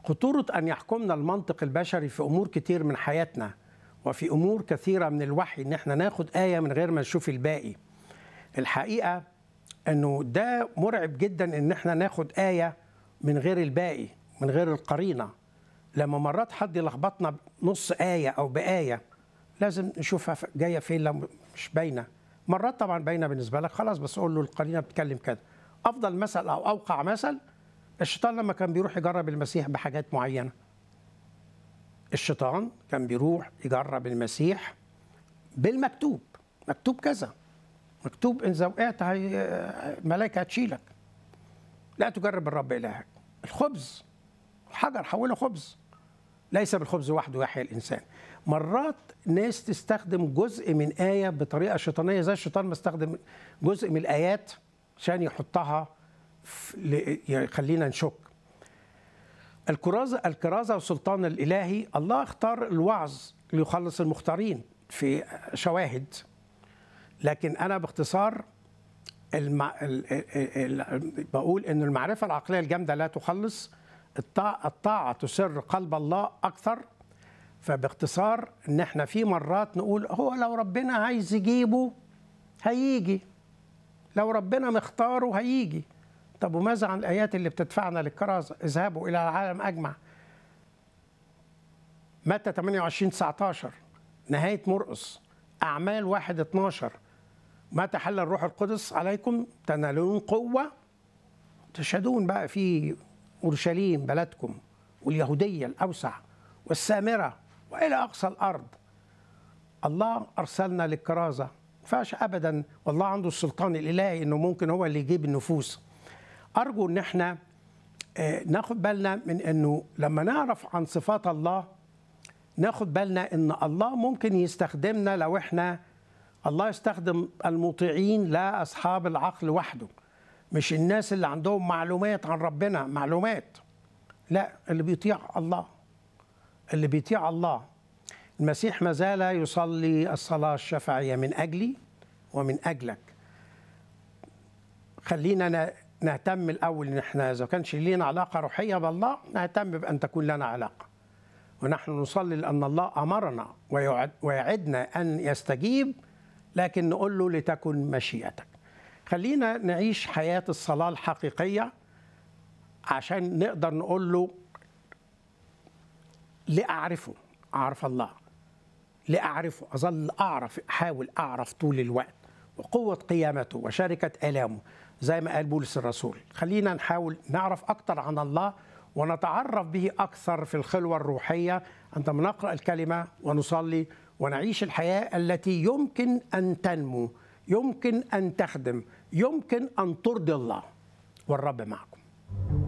خطورة أن يحكمنا المنطق البشري في أمور كتير من حياتنا وفي أمور كثيرة من الوحي إن احنا ناخد آية من غير ما نشوف الباقي الحقيقة أنه ده مرعب جدا إن احنا ناخد آية من غير الباقي من غير القرينة لما مرات حد يلخبطنا نص آية أو بآية لازم نشوفها جاية فين لو مش باينة مرات طبعا باينة بالنسبة لك خلاص بس قول له القرينة بتتكلم كده أفضل مثل أو أوقع مثل الشيطان لما كان بيروح يجرب المسيح بحاجات معينة الشيطان كان بيروح يجرب المسيح بالمكتوب مكتوب كذا مكتوب إن وقعت الملائكة هتشيلك لا تجرب الرب إلهك الخبز الحجر حوله خبز ليس بالخبز وحده يحيى الإنسان مرات ناس تستخدم جزء من آية بطريقة شيطانية زي الشيطان ما استخدم جزء من الآيات عشان يحطها يخلينا نشك الكرازة الكرازة والسلطان الإلهي الله اختار الوعظ ليخلص المختارين في شواهد لكن أنا باختصار المع... ال... ال... ال... بقول إن المعرفة العقلية الجامدة لا تخلص الطاعة, الطاعة تسر قلب الله أكثر فباختصار إن إحنا في مرات نقول هو لو ربنا عايز يجيبه هيجي لو ربنا مختاره هيجي طب وماذا عن الآيات اللي بتدفعنا للكرازة اذهبوا إلى العالم أجمع متى 28 19 نهاية مرقس أعمال 1 12 متى حل الروح القدس عليكم تنالون قوة تشهدون بقى في أورشليم بلدكم واليهودية الأوسع والسامرة وإلى أقصى الأرض الله أرسلنا للكرازة فاش أبدا والله عنده السلطان الإلهي إنه ممكن هو اللي يجيب النفوس أرجو إن إحنا ناخد بالنا من إنه لما نعرف عن صفات الله ناخد بالنا إن الله ممكن يستخدمنا لو إحنا الله يستخدم المطيعين لا أصحاب العقل وحده مش الناس اللي عندهم معلومات عن ربنا معلومات لا اللي بيطيع الله اللي بيطيع الله المسيح ما زال يصلي الصلاة الشفعية من أجلي ومن أجلك خلينا نهتم الأول إن إحنا إذا كانش لينا علاقة روحية بالله نهتم بأن تكون لنا علاقة ونحن نصلي لأن الله أمرنا ويعد ويعدنا أن يستجيب لكن نقول له لتكن مشيئتك خلينا نعيش حياة الصلاة الحقيقية عشان نقدر نقول له لأعرفه أعرف الله لأعرفه أظل أعرف أحاول أعرف طول الوقت وقوة قيامته وشركة آلامه زي ما قال بولس الرسول خلينا نحاول نعرف أكثر عن الله ونتعرف به أكثر في الخلوة الروحية عندما نقرأ الكلمة ونصلي ونعيش الحياة التي يمكن أن تنمو يمكن أن تخدم يمكن أن ترضي الله والرب معكم